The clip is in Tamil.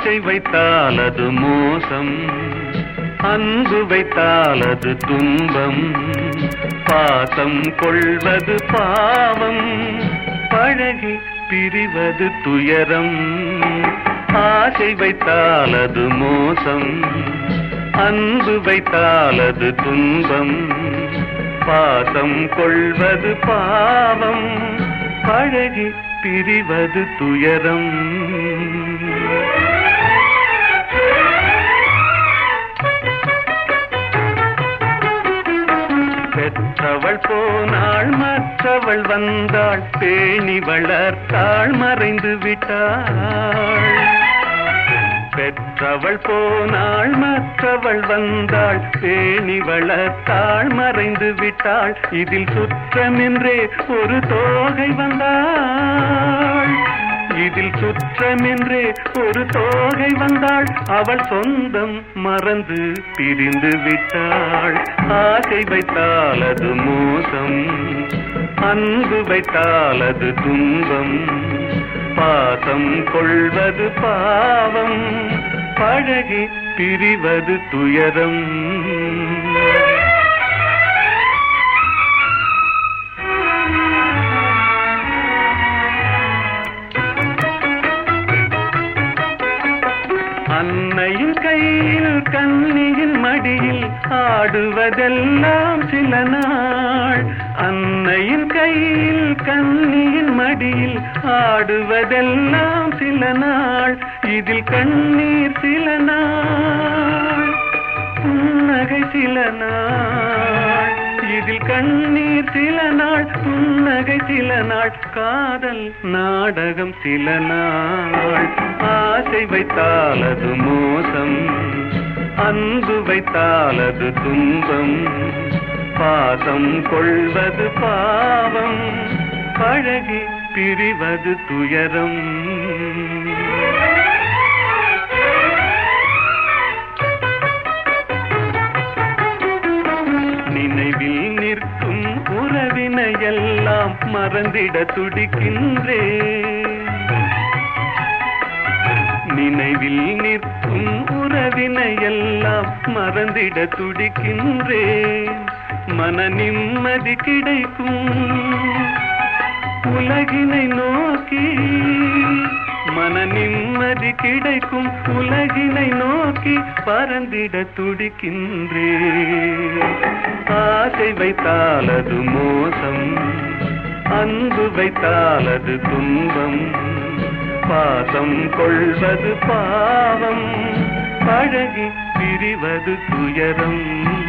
ஆசை வைத்தால் அது மோசம் அன்பு வைத்தால் அது துன்பம் பாசம் கொள்வது பாவம் பழகி பிரிவது துயரம் ஆசை வைத்தால் அது மோசம் அன்பு வைத்தால் அது துன்பம் பாசம் கொள்வது பாவம் பழகி பிரிவது துயரம் பெற்றவள் போனாள் மற்றவள் வந்தாள் பேணி வளர்த்தாள் மறைந்து விட்டாள் பெற்றவள் போனாள் மற்றவள் வந்தாள் பேணி வளர்த்தாள் மறைந்து விட்டாள் இதில் சுற்றமென்றே ஒரு தோகை வந்தாள் இதில் சுற்றமென்றே ஒரு தோகை வந்தாள் அவள் சொந்தம் மறந்து பிரிந்து விட்டாள் ஆசை வைத்தால் அது மோசம் அன்பு வைத்தால் அது துன்பம் பாசம் கொள்வது பாவம் பழகி பிரிவது துயரம் அன்னையின் கையில் கண்ணியின் மடியில் ஆடுவதெல்லாம் சில நாள் அன்னையின் கையில் கண்ணியின் மடியில் ஆடுவதெல்லாம் சில நாள் இதில் கண்ணீர் சில நாள் புன்னகை சில நாள் இதில் கண்ணீர் சில நாள் புன்னகை சில நாள் காதல் நாடகம் சில நாள் ஆசை வைத்தால் அது மோசம் அன்பு வைத்தால் அது துன்பம் பாசம் கொள்வது பாவம் பழகி பிரிவது துயரம் நினைவில் நிற்கும் உறவினையெல்லாம் மறந்திட துடிக்கின்றே நினைவில் நிற்கும் உறவினையெல்லாம் மறந்திட துடிக்கின்றேன் மன நிம்மதி கிடைக்கும் உலகினை நோக்கி மன நிம்மதி கிடைக்கும் உலகினை நோக்கி பறந்திட துடிக்கின்றே ஆசை வைத்தால் அது மோசம் அன்பு வைத்தால் அது துன்பம் பாசம் கொள்வது பாவம் பழகி பிரிவது துயரம்